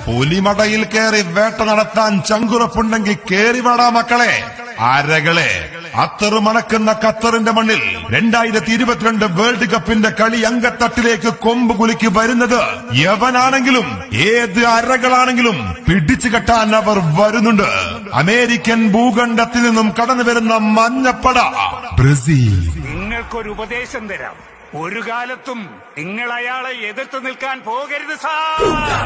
പുലിമടയിൽ കയറി വേട്ട നടത്താൻ ചങ്കുറപ്പുണ്ടെങ്കിൽ കേറി വാടാ മക്കളെ അരകളെ അത്തറ് മണക്കുന്ന ഖത്തറിന്റെ മണ്ണിൽ രണ്ടായിരത്തി ഇരുപത്തിരണ്ട് വേൾഡ് കപ്പിന്റെ കളി അങ്കത്തട്ടിലേക്ക് കൊമ്പ് കുലുക്കി വരുന്നത് യവനാണെങ്കിലും ഏത് അരകളാണെങ്കിലും പിടിച്ചു കെട്ടാൻ അവർ വരുന്നുണ്ട് അമേരിക്കൻ ഭൂഖണ്ഡത്തിൽ നിന്നും കടന്നു വരുന്ന മഞ്ഞപ്പട ബ്രസീൽ നിങ്ങൾക്കൊരു ഉപദേശം തരാം ഒരു കാലത്തും നിങ്ങൾ അയാളെ എതിർത്ത് നിൽക്കാൻ പോകരുത് സാർ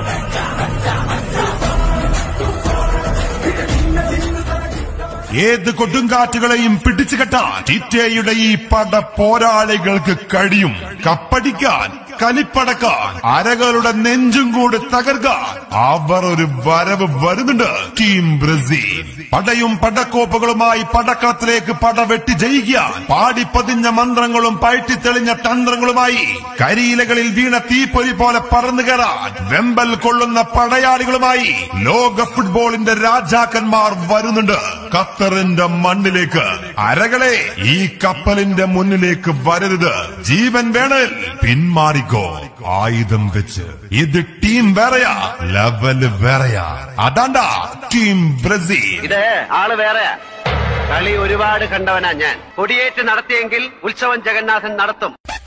ഏത് കൊടുങ്കാറ്റുകളെയും പിടിച്ചു കെട്ടാൻ ടിറ്റയുടെ ഈ പട പോരാളികൾക്ക് കഴിയും കപ്പടിക്കാൻ കലിപ്പടക്കാൻ അരകളുടെ നെഞ്ചും കൂടി തകർക്കാൻ അവർ ഒരു വരവ് വരുന്നുണ്ട് ടീം ബ്രസീൽ പടയും പടക്കോപ്പുകളുമായി പടക്കളത്തിലേക്ക് പട വെട്ടി ജയിക്കാൻ പാടിപ്പതിഞ്ഞ മന്ത്രങ്ങളും പയറ്റിത്തെളിഞ്ഞ തന്ത്രങ്ങളുമായി കരിയിലകളിൽ വീണ തീപ്പൊരി പോലെ പറന്നു കയറാൻ വെമ്പൽ കൊള്ളുന്ന പടയാളികളുമായി ലോക ഫുട്ബോളിന്റെ രാജാക്കന്മാർ വരുന്നുണ്ട് ഖത്തറിന്റെ മണ്ണിലേക്ക് അരകളെ ഈ കപ്പലിന്റെ മുന്നിലേക്ക് വരരുത് ജീവൻ വേണൽ പിന്മാറിക്കോ ആയുധം വെച്ച് ഇത് ടീം വേറെയാ ലെവല് വേറെയാ അതാണ്ടാ ടീം ബ്രസീൽ ഇത് ആള് വേറെയാ കളി ഒരുപാട് കണ്ടവനാ ഞാൻ കൊടിയേറ്റ് നടത്തിയെങ്കിൽ ഉത്സവം ജഗന്നാഥൻ നടത്തും